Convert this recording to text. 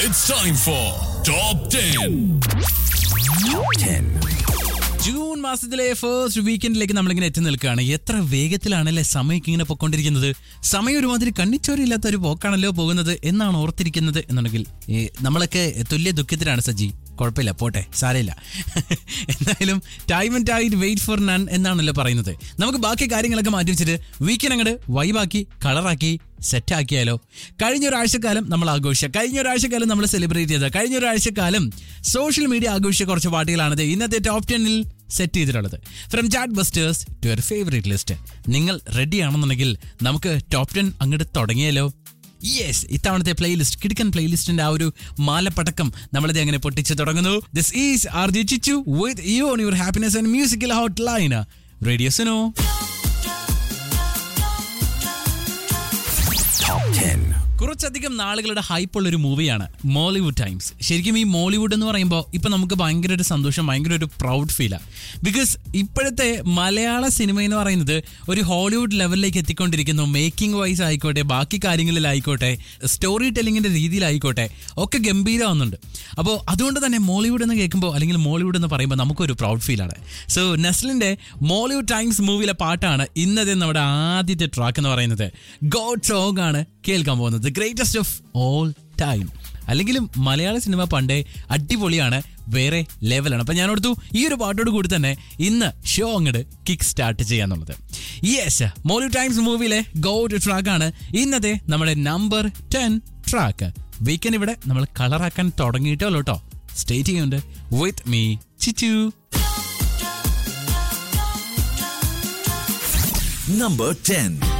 It's time for Top 10. June മാസത്തിലെ first വീക്കെൻഡിലേക്ക് നമ്മളിങ്ങനെ എത്തി നിൽക്കുകയാണ് എത്ര വേഗത്തിലാണല്ലേ സമയം ഇങ്ങനെ പൊയ്ക്കൊണ്ടിരിക്കുന്നത് സമയം ഒരുമാതിരി കണ്ണിച്ചോരില്ലാത്ത ഒരു പോക്കാണല്ലോ പോകുന്നത് എന്നാണ് ഓർത്തിരിക്കുന്നത് എന്നുണ്ടെങ്കിൽ ഈ നമ്മളൊക്കെ തുല്യ ദുഃഖത്തിലാണ് സജി കുഴപ്പമില്ല പോട്ടെ സാരമില്ല എന്തായാലും time and tide wait for none എന്നാണല്ലോ പറയുന്നത് നമുക്ക് ബാക്കി കാര്യങ്ങളൊക്കെ മാറ്റി വെച്ചിട്ട് വീക്കെൻഡ് അങ്ങോട്ട് വൈബാക്കി കളറാക്കി സെറ്റ് ആക്കിയാലോ കഴിഞ്ഞ ഒരാഴ്ചക്കാലം നമ്മൾ ആഘോഷിച്ച കഴിഞ്ഞ ഒരാഴ്ചക്കാലം നമ്മൾ സെലിബ്രേറ്റ് ചെയ്ത കഴിഞ്ഞ ഒരാഴ്ചക്കാലം സോഷ്യൽ മീഡിയ ആഘോഷിച്ച കുറച്ച് പാട്ടുകളാണിത് ഇന്നത്തെ ടോപ്പ് ടെന്നിൽ സെറ്റ് ചെയ്തിട്ടുള്ളത് from chart busters to your favourite list നിങ്ങൾ റെഡി ആണെന്നുണ്ടെങ്കിൽ നമുക്ക് ടോപ്പ് ടെൻ അങ്ങോട്ട് തുടങ്ങിയാലോ യെസ് ഇത്തവണത്തെ പ്ലേലിസ്റ്റ് കിടക്കൻ പ്ലേലിസ്റ്റിന്റെ ആ ഒരു മാലപ്പടക്കം നമ്മളിത് അങ്ങനെ പൊട്ടിച്ച് തുടങ്ങുന്നു this is R J Chichu with you on your happiness and musical hot line radio Suno കുറച്ചധികം നാളുകളുടെ ഹൈപ്പുള്ള ഒരു മൂവിയാണ് മോളിവുഡ് ടൈംസ് ശരിക്കും ഈ മോളിവുഡ് എന്ന് പറയുമ്പോൾ ഇപ്പൊ നമുക്ക് ഭയങ്കര ഒരു സന്തോഷം ഭയങ്കര ഒരു പ്രൗഡ് ഫീലാണ് ബിക്കോസ് ഇപ്പോഴത്തെ മലയാള സിനിമ എന്ന് പറയുന്നത് ഒരു ഹോളിവുഡ് ലെവലിലേക്ക് എത്തിക്കൊണ്ടിരിക്കുന്നു മേക്കിംഗ് വൈസ് ആയിക്കോട്ടെ ബാക്കി കാര്യങ്ങളിലായിക്കോട്ടെ സ്റ്റോറി ടെല്ലിങ്ങിന്റെ രീതിയിലായിക്കോട്ടെ ഒക്കെ ഗംഭീരമാവുന്നുണ്ട് അപ്പോൾ അതുകൊണ്ട് തന്നെ മോളിവുഡ് എന്ന് കേൾക്കുമ്പോൾ അല്ലെങ്കിൽ മോളിവുഡ് എന്ന് പറയുമ്പോൾ നമുക്കൊരു പ്രൗഡ് ഫീലാണ് സോ നെസ്ലിന്റെ മോളിവുഡ് ടൈംസ് മൂവിയിലെ പാട്ടാണ് ഇന്നത്തെ നമ്മുടെ ആദ്യത്തെ ട്രാക്ക് എന്ന് പറയുന്നത് ഗോഡ് സോങ് ആണ് കേൾക്കാൻ പോകുന്നത് the greatest of all time അല്ലെങ്കിലും മലയാള സിനിമ പണ്ടേ അടിപൊളിയാണ് വേറെ ലെവലാണ് അപ്പൊ ഞാൻ ഓർത്തു ഈ ഒരു പാട്ടോട് കൂടി തന്നെ ഇന്ന് ഷോ അങ്ങോട്ട് കിക്ക് സ്റ്റാർട്ട് ചെയ്യാന്നുള്ളത് യെസ് മോലി ടൈംസ് മൂവിയിലെ ഗോഡ് ട്രാക്ക് ആണ് ഇന്നത്തെ നമ്മുടെ നമ്പർ ടെൻ ട്രാക്ക് വീക്കെൻഡ് ഇവിടെ നമ്മൾ കളറാക്കാൻ തുടങ്ങിയിട്ടോ കേട്ടോ സ്റ്റേറ്റ് ചെയ്യുന്നുണ്ട് വിത്ത് മീ ചിച്ചു Number 10.